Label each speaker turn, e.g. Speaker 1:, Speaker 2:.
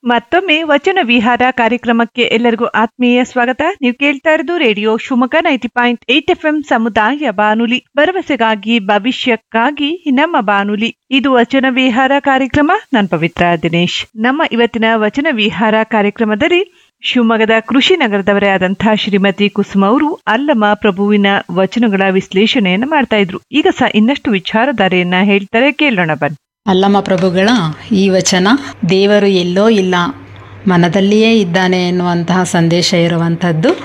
Speaker 1: ಮತ್ತೊಮ್ಮೆ ವಚನ ವಿಹಾರ ಕಾರ್ಯಕ್ರಮಕ್ಕೆ ಎಲ್ಲರಿಗೂ ಆತ್ಮೀಯ ಸ್ವಾಗತ ನೀವು ಕೇಳ್ತಾ ಇರೋದು radio Shivamogga ninety point eight F M ಸಮುದಾಯ ಬಾನುಲಿ ಭರವಸೆಗಾಗಿ ಭವಿಷ್ಯಕ್ಕಾಗಿ ನಮ್ಮ ಬಾನುಲಿ ಇದು ವಚನ ವಿಹಾರ ಕಾರ್ಯಕ್ರಮ ನಾನು ಪವಿತ್ರ ದಿನೇಶ್ ನಮ್ಮ ಇವತ್ತಿನ ವಚನ ವಿಹಾರ ಕಾರ್ಯಕ್ರಮದಲ್ಲಿ ಶಿವಮೊಗ್ಗದ ಕೃಷಿ ನಗರದವರೇ ಆದಂತಹ ಶ್ರೀಮತಿ ಕುಸುಮ ಅವರು ಅಲ್ಲಮ ಪ್ರಭುವಿನ ವಚನಗಳ ವಿಶ್ಲೇಷಣೆಯನ್ನ ಮಾಡ್ತಾ ಇದ್ರು ಈಗ ಸಹ ಇನ್ನಷ್ಟು ವಿಚಾರಧಾರೆಯನ್ನ ಹೇಳ್ತಾರೆ ಕೇಳೋಣ ಬನ್ನಿ
Speaker 2: ಅಲ್ಲಮ ಪ್ರಭುಗಳ ಈ ವಚನ ದೇವರು ಎಲ್ಲೋ ಇಲ್ಲ ಮನದಲ್ಲಿಯೇ ಇದ್ದಾನೆ ಎನ್ನುವಂತಹ ಸಂದೇಶ ಇರುವಂಥದ್ದು